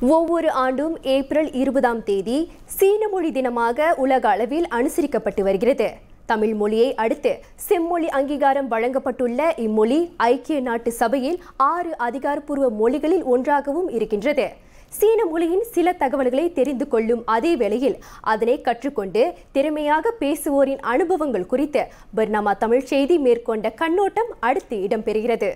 ஒவ்வொரு ஆண்டும் ஏப்ரல் இருபதாம் தேதி சீன மொழி தினமாக உலக அளவில் அனுசரிக்கப்பட்டு வருகிறது தமிழ் மொழியை அடுத்து செம்மொழி அங்கீகாரம் வழங்கப்பட்டுள்ள இம்மொழி ஐக்கிய நாட்டு சபையில் ஆறு அதிகாரப்பூர்வ மொழிகளில் ஒன்றாகவும் இருக்கின்றது சீன மொழியின் சில தகவல்களை தெரிந்து கொள்ளும் அதே வேளையில் அதனை கற்றுக்கொண்டு திறமையாக பேசுவோரின் அனுபவங்கள் குறித்து பர்னாமா தமிழ் செய்தி மேற்கொண்ட கண்ணோட்டம் அடுத்து இடம்பெறுகிறது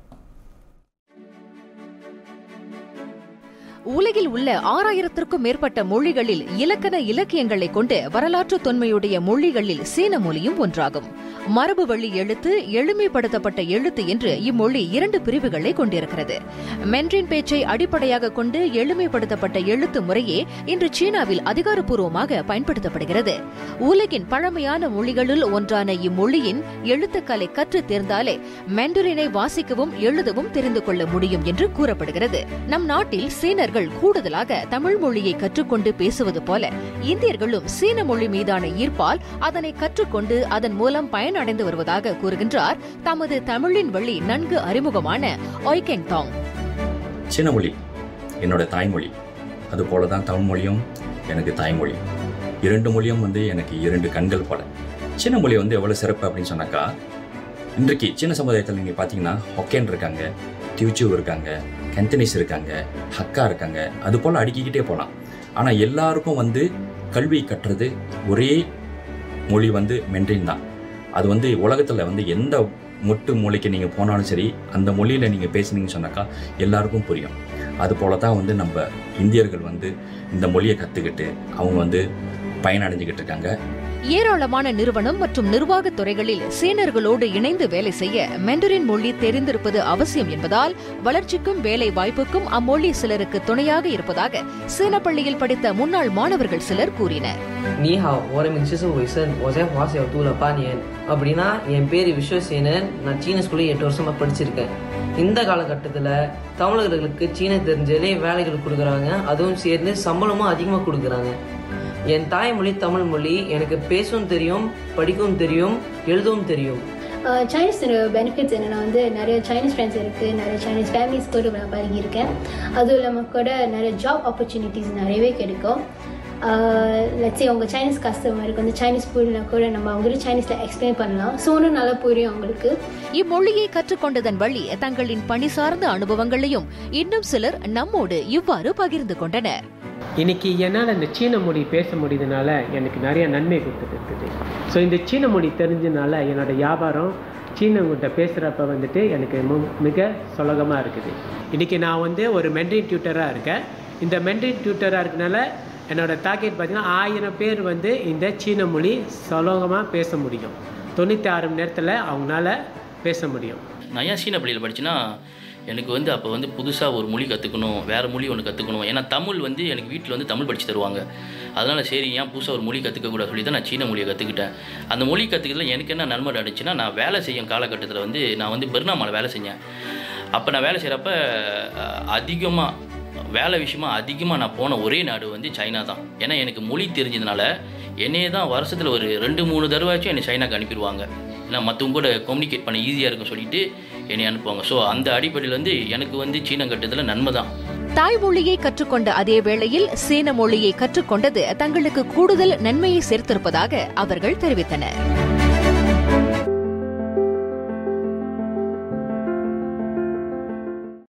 உலகில் உள்ள ஆறாயிரத்திற்கும் மேற்பட்ட மொழிகளில் இலக்கண இலக்கியங்களை கொண்டு வரலாற்று தொன்மையுடைய மொழிகளில் சீன மொழியும் ஒன்றாகும் மரபு வழி எழுத்து எளிமைப்படுத்தப்பட்ட எழுத்து என்று இம்மொழி இரண்டு பிரிவுகளை கொண்டிருக்கிறது மென்றின் பேச்சை அடிப்படையாக கொண்டு எளிமைப்படுத்தப்பட்ட எழுத்து முறையே இன்று சீனாவில் அதிகாரப்பூர்வமாக பயன்படுத்தப்படுகிறது உலகின் பழமையான மொழிகளுள் ஒன்றான இம்மொழியின் எழுத்துக்களை கற்று தேர்ந்தாலே மெண்டரினை வாசிக்கவும் எழுதவும் தெரிந்து கொள்ள முடியும் என்று கூறப்படுகிறது நம் நாட்டில் சீனர்கள் கூடுதலாக தமிழ் மொழியை கற்றுக்கொண்டு பேசுவது போல இந்தியர்களும் சீன மொழி மீதான ஈர்ப்பால் அதனை கற்றுக்கொண்டு அதன் மூலம் பயனடைந்து வருவதாக கூறுகின்றார் தமது தமிழின் வழி நன்கு அறிமுகமான ஒய்கெங் தாங் சீன மொழி என்னோட தாய்மொழி அதுபோல தான் தமிழ் மொழியும் எனக்கு தாய்மொழி இரண்டு மொழியும் வந்து எனக்கு இரண்டு கண்கள் பட சீன மொழி வந்து எவ்வளோ சிறப்பு அப்படின்னு சொன்னாக்கா இன்றைக்கு சீன சமுதாயத்தில் நீங்கள் பார்த்தீங்கன்னா ஹொக்கேன் இருக்காங்க டியூச்சு இருக்காங்க கெந்தனிஸ் இருக்காங்க ஹக்கா இருக்காங்க அது போல் அடுக்கிக்கிட்டே போகலாம் ஆனால் எல்லாருக்கும் வந்து கல்வி கற்றுறது ஒரே மொழி வந்து மென்றின் தான் அது வந்து உலகத்தில் வந்து எந்த முட்டு மூளைக்கு நீங்கள் போனாலும் சரி அந்த மொழியில் நீங்கள் பேசுனீங்கன்னு சொன்னாக்கா எல்லாருக்கும் புரியும் அது போல தான் வந்து நம்ம இந்தியர்கள் வந்து இந்த மொழியை கற்றுக்கிட்டு அவங்க வந்து பயனடைஞ்சுக்கிட்டு இருக்காங்க ஏராளமான நிறுவனம் மற்றும் நிர்வாகத் துறைகளில் சீனர்களோடு இணைந்து வேலை செய்ய மெண்டரின் மொழி தெரிந்திருப்பது அவசியம் என்பதால் வளர்ச்சிக்கும் வேலை வாய்ப்புக்கும் அம்மொழி சிலருக்கு துணையாக இருப்பதாக சீன பள்ளியில் படித்த முன்னாள் மாணவர்கள் சிலர் கூறினர் 你好，我的名字是伟盛，我在华小读了八年。அப்படின்னா என் பேர் விஸ்வசேனன் நான் சீன ஸ்கூலில் எட்டு வருஷமாக படிச்சிருக்கேன் இந்த காலகட்டத்தில் தமிழர்களுக்கு சீன தெரிஞ்சாலே வேலைகள் கொடுக்குறாங்க அதுவும் சேர்ந்து சம்பளமும் அதிகமாக கொடுக்குறாங்க என் தாய்மொழி தமிழ் மொழி எனக்கு பேசவும் தெரியும் படிக்கவும் தெரியும் எழுதவும் தெரியும் சைனீஸோட பெனிஃபிட்ஸ் என்னென்னா வந்து நிறைய சைனீஸ் ஃப்ரெண்ட்ஸ் இருக்குது நிறைய சைனீஸ் ஃபேமிலிஸ் கூட நான் பழகியிருக்கேன் அதுவும் இல்லாமல் கூட நிறைய ஜாப் ஆப்பர்ச்சுனிட்டிஸ் நிறையவே கிடைக்கும் லட்சி அவங்க சைனீஸ் கஸ்டமருக்கு வந்து சைனீஸ் புரியலனா கூட நம்ம அவங்களுக்கு சைனீஸில் எக்ஸ்பிளைன் பண்ணலாம் ஸோ இன்னும் நல்லா புரியும் அவங்களுக்கு இம்மொழியை கற்றுக்கொண்டதன் வழி தங்களின் பணி சார்ந்த அனுபவங்களையும் இன்னும் சிலர் நம்மோடு இவ்வாறு பகிர்ந்து கொண்டனர் இன்னைக்கு என்னால் இந்த சீன மொழி பேச முடியுதுனால எனக்கு நிறைய நன்மை கொடுத்துட்டு இருக்குது ஸோ இந்த சீன மொழி தெரிஞ்சனால என்னோட வியாபாரம் சீனவங்கிட்ட பேசுகிறப்ப வந்துட்டு எனக்கு மு- மிக சுலகமாக இருக்குது இன்றைக்கி நான் வந்து ஒரு மென்ட்ரின் டியூட்டராக இருக்கேன் இந்த மென்ட்ரின் டியூட்டராக இருக்கனால என்னோட டார்கெட் பார்த்தீங்கன்னா ஆயிரம் பேர் வந்து இந்த சீன மொழி சுலகமாக பேச முடியும் தொண்ணூற்றி ஆறு மணி நேரத்தில் அவங்களால பேச முடியும் நான் ஏன் சீன பள்ளியில் படிச்சேன்னா எனக்கு வந்து அப்போ வந்து புதுசாக ஒரு மொழி கற்றுக்கணும் வேறு மொழி ஒன்று கற்றுக்கணும் ஏன்னா தமிழ் வந்து எனக்கு வீட்டில் வந்து தமிழ் படித்து தருவாங்க அதனால் சரி ஏன் புதுசாக ஒரு மொழி கற்றுக்கக்கூடாது சொல்லி தான் நான் சீன மொழியை கற்றுக்கிட்டேன் அந்த மொழி கற்றுக்கிறதுல எனக்கு என்ன நன்மை நடந்துச்சுன்னா நான் வேலை செய்யும் காலகட்டத்தில் வந்து நான் வந்து பெர்னாமாவில் வேலை செஞ்சேன் அப்போ நான் வேலை செய்கிறப்ப அதிகமாக வேலை விஷயமா அதிகமாக நான் போன ஒரே நாடு வந்து சைனா தான் ஏன்னா எனக்கு மொழி தெரிஞ்சதுனால என்னையே தான் வருஷத்தில் ஒரு ரெண்டு மூணு தடவையாச்சும் என்னை சைனாக்கு அனுப்பிடுவாங்க ஏன்னா மற்றவங்க கூட கம்யூனிகேட் பண்ண ஈஸியாக இருக்கும் சொல்லிட்டு என்னை அனுப்புவாங்க ஸோ அந்த அடிப்படையில் வந்து எனக்கு வந்து சீனம் கட்டத்தில் நன்மை தான் தாய்மொழியை கற்றுக்கொண்ட அதே வேளையில் சீன மொழியை கற்றுக்கொண்டது தங்களுக்கு கூடுதல் நன்மையை சேர்த்திருப்பதாக அவர்கள் தெரிவித்தனர்